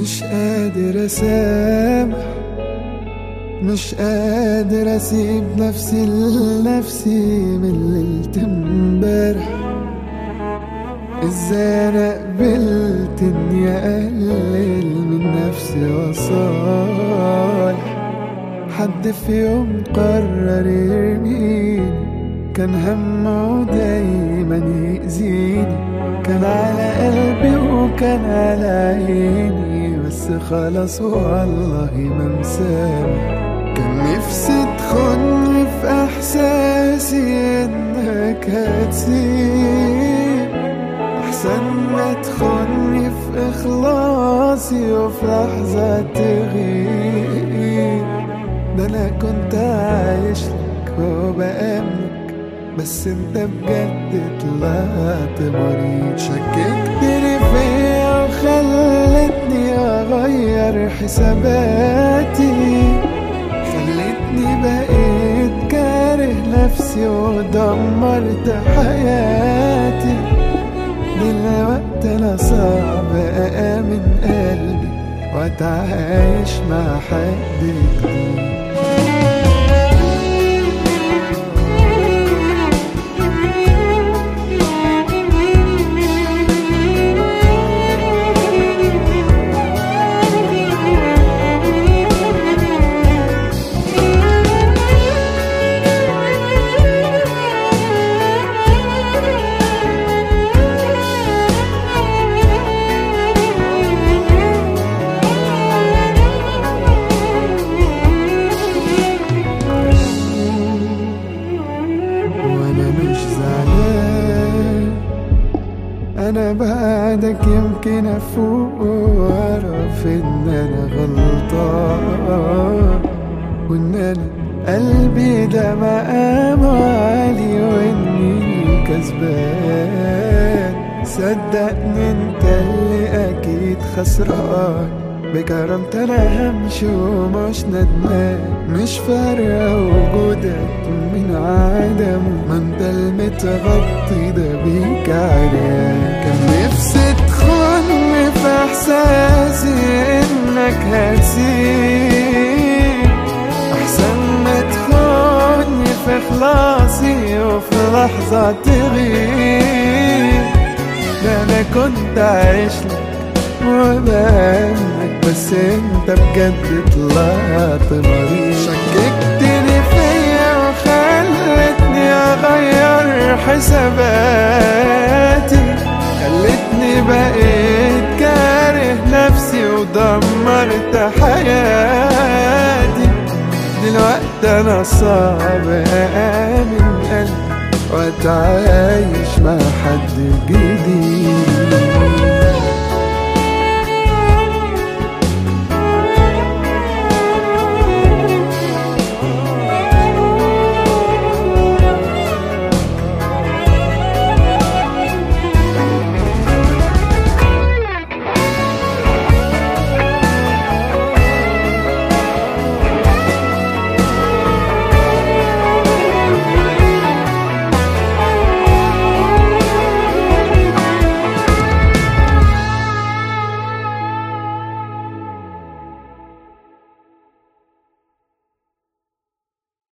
مش قادر اسامح مش قادر اسيب نفسي لنفسي من ليلة امبارح ازاي انا قبلت اني اقلل من نفسي وصالح حد في يوم قرر يرميني كان همه دايما يأذيني كان على قلبي وكان على عيني بس خلاص والله ما مسامح كان نفسي تخوني في احساسي انك هتسيب احسن ما تخوني في اخلاصي وفي لحظة تغيب ده انا كنت عايش لك وبأمنك بس انت بجد طلعت مريض شككتني فيا وخلتني اغير حساباتي خلتني بقيت كاره نفسي ودمرت حياتي دلوقتي انا صعب اامن قلبي واتعايش مع حد جديد وانا مش زعلان انا بعدك يمكن افوق واعرف ان انا غلطان وان انا قلبي ده مقام عالي واني كسبان صدقني انت اللي اكيد خسران بكرمت انا همشي ومش ندمان مش فارقة وجودك من عدمه ما انت المتغطي ده بيك عريان كان نفسي تخوني في احساسي انك هتسيب احسن ما تخوني في اخلاصي وفي لحظة تغيب ده انا كنت عايش لك وبأمنك بس انت بجد طلعت مريض شككتني فيا وخلتني اغير حساباتي خلتني بقيت كاره نفسي ودمرت حياتي دلوقتي انا صعب امن قلبي واتعايش مع حد جديد